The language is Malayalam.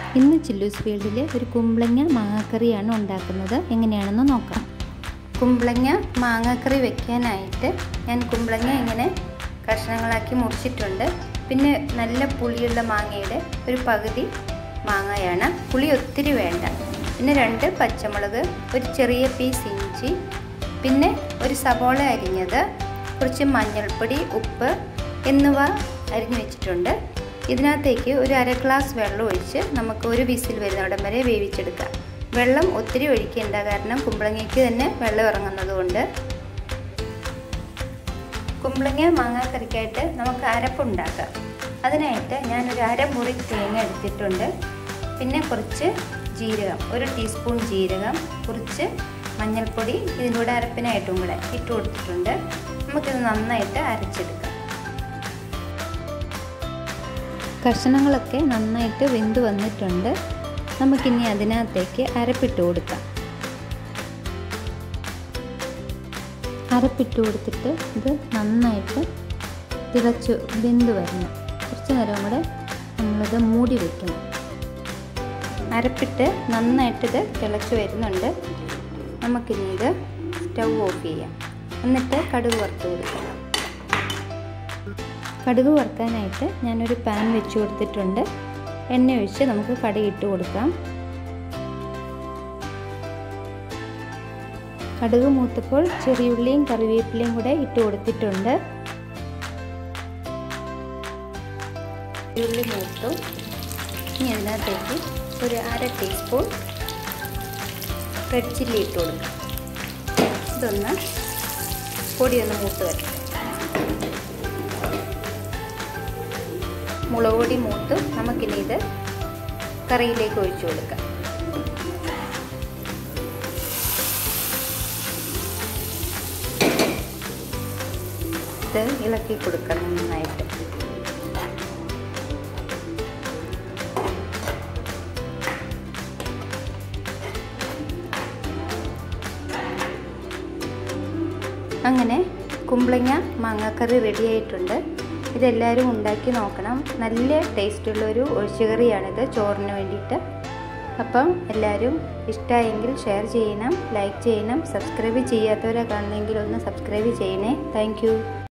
ഇന്ന് ചില്ലൂസ് ഫീൽഡിൽ ഒരു കുമ്പളങ്ങ മാങ്ങാക്കറിയാണ് ഉണ്ടാക്കുന്നത് എങ്ങനെയാണെന്ന് നോക്കാം കുമ്പളങ്ങ മാങ്ങാക്കറി വെക്കാനായിട്ട് ഞാൻ കുമ്പളങ്ങ ഇങ്ങനെ കഷ്ണങ്ങളാക്കി മുറിച്ചിട്ടുണ്ട് പിന്നെ നല്ല പുളിയുള്ള മാങ്ങയുടെ ഒരു പകുതി മാങ്ങയാണ് പുളി ഒത്തിരി വേണ്ട പിന്നെ രണ്ട് പച്ചമുളക് ഒരു ചെറിയ പീസ് ഇഞ്ചി പിന്നെ ഒരു സവോള അരിഞ്ഞത് കുറച്ച് മഞ്ഞൾപ്പൊടി ഉപ്പ് എന്നിവ അരിഞ്ഞു വെച്ചിട്ടുണ്ട് ഇതിനകത്തേക്ക് ഒരു അര ഗ്ലാസ് വെള്ളം ഒഴിച്ച് നമുക്ക് ഒരു വിസിൽ വരുന്നിടം വരെ വേവിച്ചെടുക്കാം വെള്ളം ഒത്തിരി ഒഴിക്കേണ്ട കാരണം കുമ്പളങ്ങയ്ക്ക് തന്നെ വെള്ളം ഇറങ്ങുന്നത് കൊണ്ട് കുമ്പളങ്ങ മാങ്ങാക്കറിക്കായിട്ട് നമുക്ക് അരപ്പുണ്ടാക്കാം അതിനായിട്ട് ഞാനൊരു അരമുറി തേങ്ങ എടുത്തിട്ടുണ്ട് പിന്നെ കുറച്ച് ജീരകം ഒരു ടീസ്പൂൺ ജീരകം കുറച്ച് മഞ്ഞൾപ്പൊടി ഇതിൻ്റെ കൂടെ അരപ്പിനായിട്ടും കൂടെ ഇട്ട് കൊടുത്തിട്ടുണ്ട് നമുക്കിത് നന്നായിട്ട് അരച്ചെടുക്കാം കഷ്ണങ്ങളൊക്കെ നന്നായിട്ട് വെന്ത് വന്നിട്ടുണ്ട് നമുക്കിനി അതിനകത്തേക്ക് അരപ്പിട്ട് കൊടുക്കാം അരപ്പിട്ട് കൊടുത്തിട്ട് ഇത് നന്നായിട്ട് തിളച്ച് വെന്ത് വരണം കുറച്ച് നേരം കൂടെ നമ്മളിത് മൂടി വയ്ക്കണം അരപ്പിട്ട് നന്നായിട്ടിത് തിളച്ച് വരുന്നുണ്ട് നമുക്കിനി ഇത് സ്റ്റൗ ഓഫ് ചെയ്യാം എന്നിട്ട് കടുക് വറുത്ത് കൊടുക്കാം കടുക് വറുക്കാനായിട്ട് ഞാനൊരു പാൻ വെച്ച് കൊടുത്തിട്ടുണ്ട് എണ്ണ ഒഴിച്ച് നമുക്ക് കടുക് ഇട്ട് കൊടുക്കാം കടുക് മൂത്തപ്പോൾ ചെറിയുള്ളിയും കറിവേപ്പിലയും കൂടെ ഇട്ട് കൊടുത്തിട്ടുണ്ട് ചെറിയുള്ളി മൂത്തു ഇനി അതിനകത്തേക്ക് ഒരു അര ടീസ്പൂൺ റെഡ് ചില്ലി ഇട്ട് കൊടുക്കാം ഇതൊന്ന് പൊടിയൊന്ന് മൂത്ത് വരട്ടെ മുളക് പൊടി മൂത്ത് നമുക്കിനി ഇത് കറിയിലേക്ക് ഒഴിച്ചു കൊടുക്കാം ഇത് ഇളക്കി കൊടുക്കണം നന്നായിട്ട് അങ്ങനെ കുമ്പളങ്ങ മാങ്ങാക്കറി റെഡി ആയിട്ടുണ്ട് ഇതെല്ലാവരും ഉണ്ടാക്കി നോക്കണം നല്ല ടേസ്റ്റുള്ളൊരു ഒഴിച്ചുകറിയാണിത് ചോറിന് വേണ്ടിയിട്ട് അപ്പം എല്ലാവരും ഇഷ്ടമായെങ്കിൽ ഷെയർ ചെയ്യണം ലൈക്ക് ചെയ്യണം സബ്സ്ക്രൈബ് ചെയ്യാത്തവരെ കാണുന്നെങ്കിൽ ഒന്ന് സബ്സ്ക്രൈബ് ചെയ്യണേ താങ്ക്